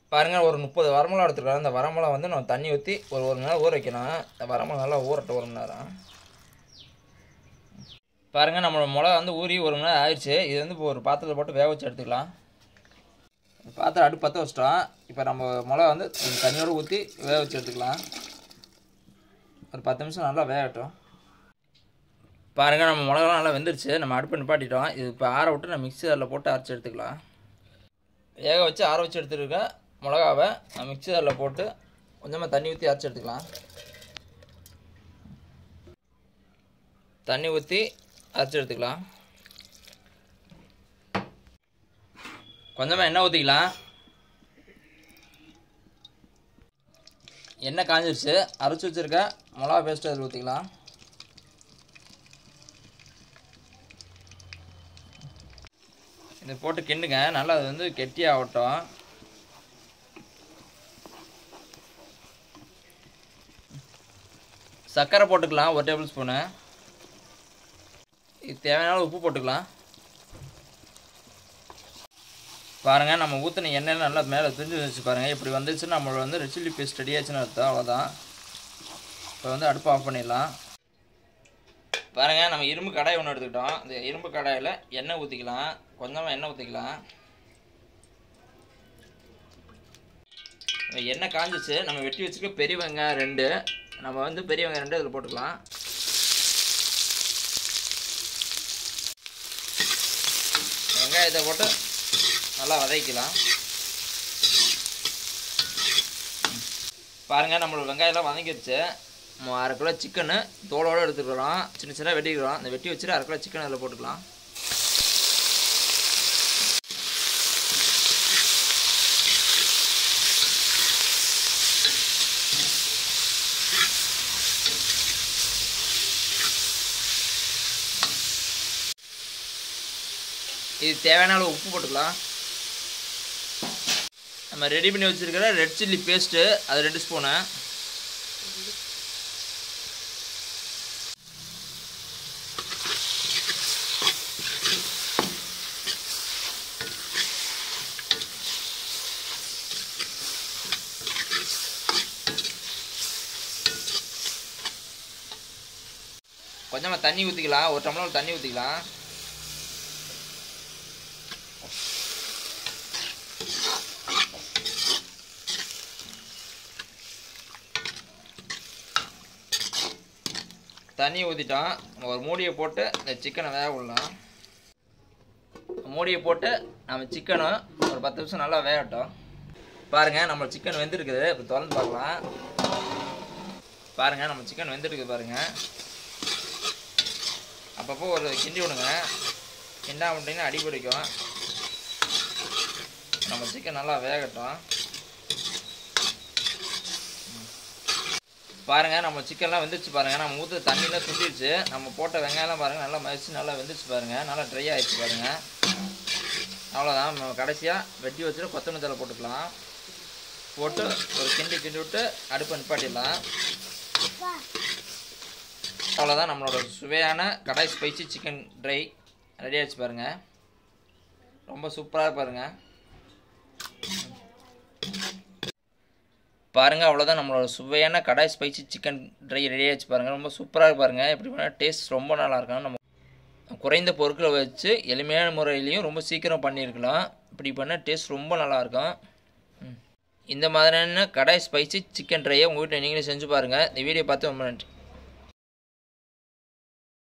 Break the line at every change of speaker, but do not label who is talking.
பாருங்கள் ஒரு முப்பது வரமிளகா எடுத்துருக்கோம் அந்த வரமிளகா வந்து நம்ம தண்ணி ஊற்றி ஒரு ஒரு மணி நேரம் ஊற வைக்கணும் இந்த வரமிளகா நல்லா ஊறட்டும் ஒரு மணி நேரம் பாருங்கள் நம்மளோட மிளகா வந்து ஊறி ஒரு மணி நேரம் ஆயிடுச்சு இது வந்து இப்போ ஒரு பாத்திரத்தில் போட்டு வேக வச்சு எடுத்துக்கலாம் பாத்திரம் அடுப்பு பற்ற வச்சிட்டோம் இப்போ நம்ம மிளகா வந்து கொஞ்சம் தண்ணியோடு ஊற்றி வேக வச்சு எடுத்துக்கலாம் ஒரு பத்து நிமிஷம் நல்லா வேகட்டும் பாருங்கள் நம்ம மிளகாலாம் நல்லா வெந்துருச்சு நம்ம அடுப்பு நிப்பாட்டிட்டோம் இது இப்போ ஆற விட்டு நம்ம மிக்ஸி அதில் போட்டு அரைச்சி எடுத்துக்கலாம் வேக வச்சு ஆற வச்சு எடுத்துருக்க மிளகாவை நான் மிக்ஸி அதில் போட்டு கொஞ்சமாக தண்ணி ஊற்றி அரைச்சி எடுத்துக்கலாம் தண்ணி ஊற்றி அரைச்சி எடுத்துக்கலாம் கொஞ்சமாக எண்ணெய் ஊற்றிக்கலாம் எண்ணெய் காஞ்சிருச்சு அரைச்சி வச்சுருக்க மிளகா பேஸ்ட்டு அதில் ஊற்றிக்கலாம் இதை போட்டு கிண்டுங்க நல்லா அது வந்து கெட்டியாகட்டும் சர்க்கரை போட்டுக்கலாம் ஒரு டேபிள் ஸ்பூனு இது தேவையான அளவு உப்பு போட்டுக்கலாம் பாருங்கள் நம்ம ஊற்றின எண்ணெயில் நல்லா மேலே திரிஞ்சு வச்சு பாருங்கள் இப்படி வந்துச்சுன்னா நம்மளோட வந்து ரெட் சில்லி பேஸ்ட் ரெடி ஆச்சுன்னு அர்த்தம் அவ்வளோதான் இப்போ வந்து அடுப்பு ஆஃப் பண்ணிடலாம் பாருங்கள் நம்ம இரும்பு கடாய் ஒன்று எடுத்துக்கிட்டோம் இந்த இரும்பு கடாயில் எண்ணெய் ஊற்றிக்கலாம் கொஞ்சமாக எண்ணெய் ஊற்றிக்கலாம் எண்ணெய் காஞ்சிச்சு நம்ம வெட்டி வச்சுக்க பெரிய வெங்காயம் ரெண்டு நம்ம வந்து பெரிய வெங்காயம் ரெண்டு இதில் போட்டுக்கலாம் வெங்காயத்தை போட்டு நல்லா வதக்கிக்கலாம் பாருங்கள் நம்மளோட வெங்காயம்லாம் வதங்கிடுச்சு நம்ம அரை கிலோ சிக்கனு தோலோடு எடுத்துக்கிறோம் சின்ன சின்ன வெட்டிக்கிறோம் அந்த வெட்டி வச்சுட்டு அரை கிலோ சிக்கன் அதில் போட்டுக்கலாம் இது தேவையான அளவு உப்பு போட்டுக்கலாம் நம்ம ரெடி பண்ணி வச்சுருக்கிற ரெட் சில்லி பேஸ்ட்டு அது ரெண்டு ஸ்பூனு கொஞ்சமாக தண்ணி ஊற்றிக்கலாம் ஒரு டம்ளர் தண்ணி ஊற்றிக்கலாம் தண்ணி ஊற்றிட்டோம் நம்ம ஒரு மூடியை போட்டு இந்த சிக்கனை வேக விடலாம் மூடியை போட்டு நம்ம சிக்கனும் ஒரு பத்து நிமிஷம் நல்லா வேகட்டும் பாருங்கள் நம்ம சிக்கன் வெந்திருக்குது இப்போ திறந்து பார்க்கலாம் பாருங்கள் நம்ம சிக்கன் வெந்திருக்குது பாருங்கள் அப்பப்போ ஒரு கிண்டி விடுங்க கிண்டா விட்டிங்கன்னா அடி பிடிக்கும் நம்ம சிக்கன் நல்லா வேகட்டும் பாருங்கள் நம்ம சிக்கன்லாம் வெந்துருச்சு பாருங்கள் நம்ம ஊற்ற தண்ணியெலாம் சுண்டிடுச்சு நம்ம போட்ட வெங்காயம்லாம் பாருங்கள் நல்லா மதிச்சு நல்லா வெந்துருச்சு பாருங்கள் நல்லா ட்ரை ஆகிடுச்சு பாருங்கள் அவ்வளோதான் நம்ம கடைசியாக வெட்டி வச்சுட்டு கொத்தமல்லி தலை போட்டுக்கலாம் போட்டு ஒரு கிண்டி கிண்டி விட்டு அடுப்பை நிப்பாட்டிடலாம் அவ்வளோதான் நம்மளோட சுவையான kadai spicy chicken dry ready ஆகிடுச்சு பாருங்கள் ரொம்ப சூப்பராக பாருங்கள் பாருங்கள் அவ்வளோதான் நம்மளோட சுவையான kadai spicy chicken dry ready ஆகிடுச்சு பாருங்கள் ரொம்ப சூப்பராக பாருங்கள் எப்படி பண்ணால் டேஸ்ட் ரொம்ப நல்லா இருக்கும் நம்ம குறைந்த பொருட்களை வச்சு எளிமையான முறையிலையும் ரொம்ப சீக்கிரம் பண்ணியிருக்கலாம் இப்படி பண்ணால் டேஸ்ட் ரொம்ப நல்லாயிருக்கும் இந்த மாதிரியான கடாய் ஸ்பைசி சிக்கன் ட்ரையை உங்கள் வீட்டில் நீங்களே செஞ்சு பாருங்கள் இந்த வீடியோ பார்த்து ரொம்ப நன்றி